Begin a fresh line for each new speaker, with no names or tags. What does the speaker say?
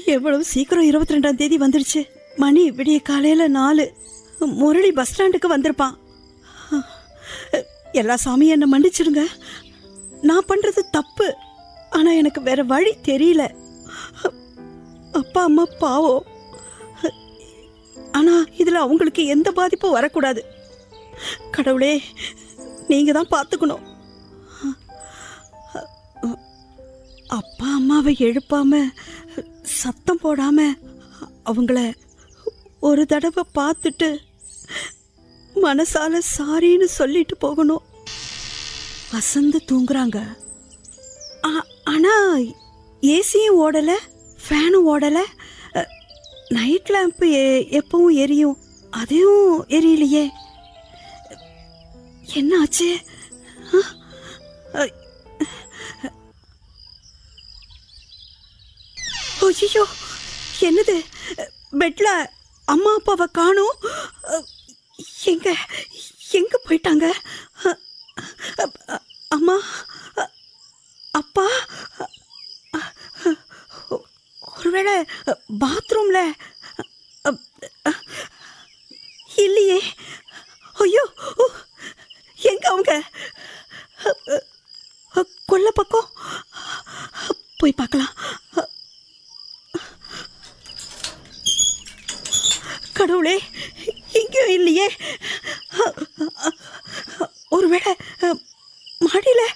எவ்வளவு சீக்கிரம் இருபத்தி ரெண்டாம் தேதி வந்துடுச்சு மணி விடிய காலையில நாலு முரளி பஸ் ஸ்டாண்டுக்கு வந்திருப்பான் எல்லா சாமியும் என்ன மன்னிச்சிடுங்க நான் பண்றது தப்பு ஆனா எனக்கு வேற வழி தெரியல அப்பா அம்மா பாவம் ஆனா இதுல அவங்களுக்கு எந்த பாதிப்பும் வரக்கூடாது கடவுளே நீங்க தான் பார்த்துக்கணும் அப்பா அம்மாவை எழுப்பாம சத்தம் போடாம அவங்கள ஒரு தடவை பார்த்துட்டு மனசால சாரின்னு சொல்லிட்டு போகணும் அசந்து தூங்குறாங்க ஆ- ஆனா ஏசியும் ஓடல ஃபேனும் ஓடல நைட் லேம்ப் எப்பவும் எரியும் அதையும் எரியலையே என்ன ஆச்சு ஆ? அ- ஐயோ என்னது பெட்ல அம்மா அப்பாவை காணோம் எங்க எங்க போயிட்டாங்க அ- அ- அம்மா அ- அப்பா ஒருவேளை பாத்ரூம்ல இல்லையே ஐயோ எங்க அவங்க கொல்ல பக்கம் போய் பார்க்கலாம் கடவுளே எங்கேயும் இல்லையே ஒருவேளை மாடியில்